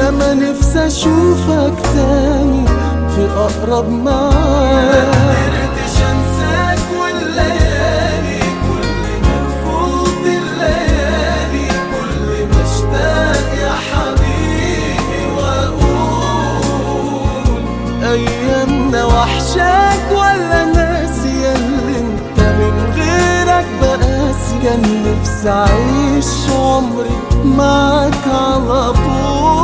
يا ما نفسي اشوفك تاني في اقرب معاد قدرتش انساك والليالي كل ما تفوت الليالي كل ما اشتاق يا حبيبي واقول ايامنا وحشاك ولا ناسي اللي انت من غيرك بقاسي كان نفسي اعيش عمري معاك على طول